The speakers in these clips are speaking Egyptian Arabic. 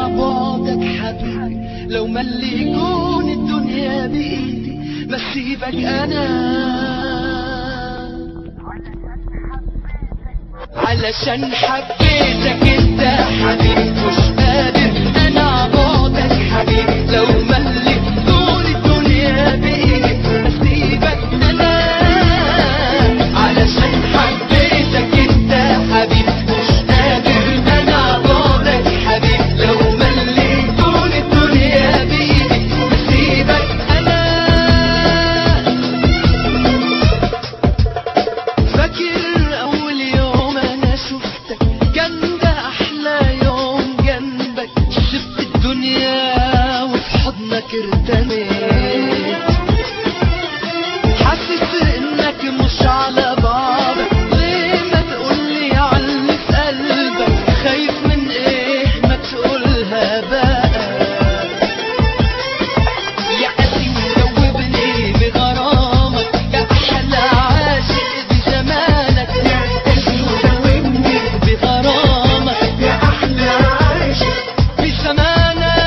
انا بعدك حبيبي لو ما اللي يكون الدنيا بايدي ما سيبك انا علشان حبيتك انت حبيبي مش قادر انا بعدك حبيبي لو ما اللي يكون الدنيا بايدي ما سيبك انا علشان حبيتك انت حبيبي مش قادر انا بعدك حبيبي لو ما اللي يكون الدنيا بايدي ما سيبك انا فاكر اول يوم انا شفتك كان ده احلى يوم جنبك سبت الدنيا وفي حضنك ارتميت حاسس انك مش على بعضك ليه ما تقولي على اللي في قلبك خايف من ايه ما تقولها بقى يا قاسي مجوبني بغرامك يا احلى عاشق بزمانك يا قاسي مجوبني بغرامك يا احلى عاشق بزمانك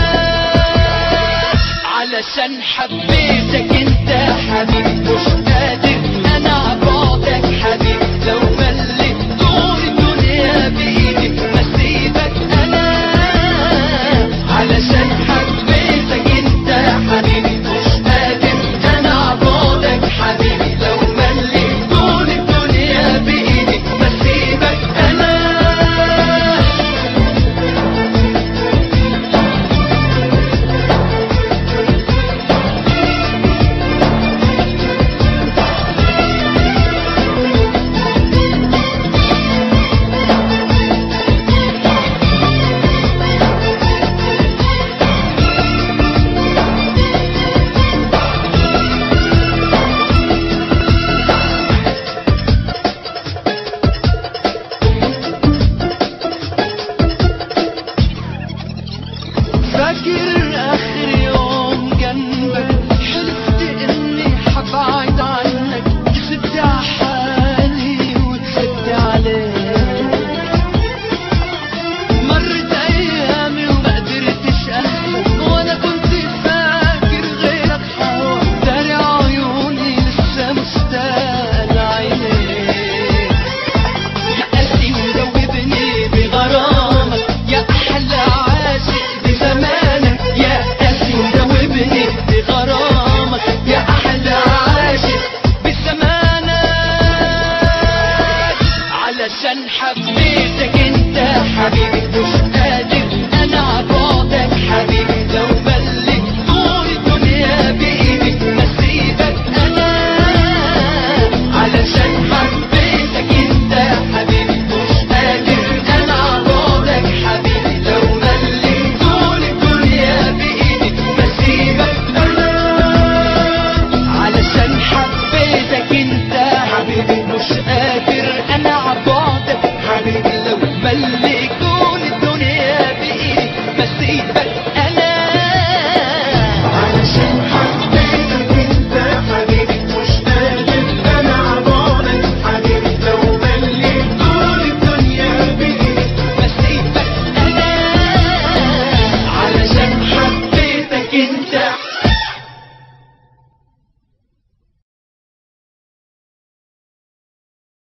علشان حبيتك انت حبيبي مش قادر انا بعدك حبيبي لو مليت طول الدنيا بايدي ما سيبك انا علشان حبيتك انت حبيبي مش قادر انا بعدك حبيبي لو مليت طول الدنيا بايدي ما سيبك انا فاكر